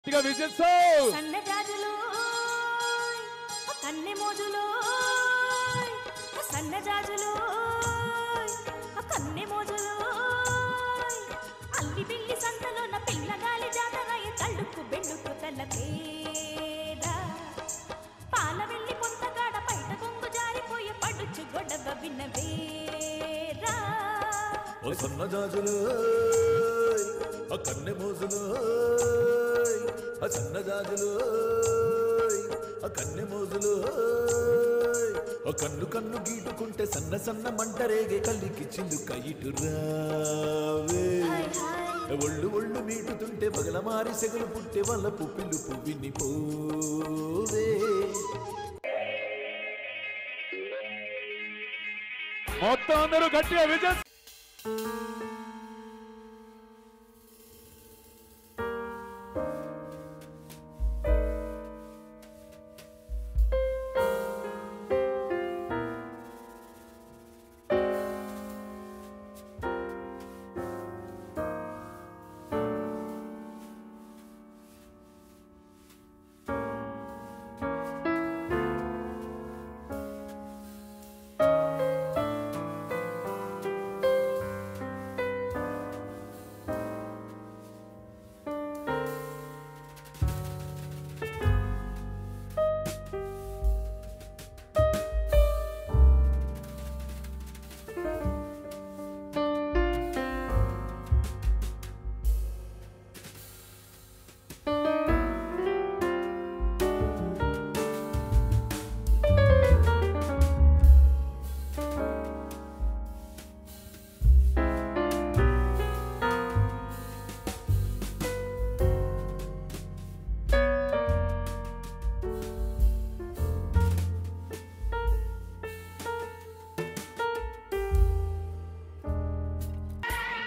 గట్టిగా విజిల్స్ సన్నజాజులు కన్నె మోజులు సన్నజాజులు కన్నె మోజులు అల్లి బిల్లి సంతలోన పిల్లగాలి జాతరయ్య తళ్ళుకు బెండుకు తల తేరా పాల వెళ్ళి పొంతగాడ బయట కొంగు జారిపోయే పడుచు గొడవ వినవేరా ఓ సన్నజాజులు ఆ కన్నె మోజులు ఆ సన్నజాజులు ఆ కన్నె మోజులు ఆ కన్ను కన్ను గీటుకుంటే సన్న సన్న మంట రేగే కల్లికి చిల్లుక ఇటు రావే హాయ్ హాయ్ ఒళ్ళు ఒళ్ళు మీటుతుంటే పగలమారి సెగలు పుట్టే వల్ల పుప్పిలు పువ్విని పోవే మొత్తం అందరూ గట్టిగా విజిల్స్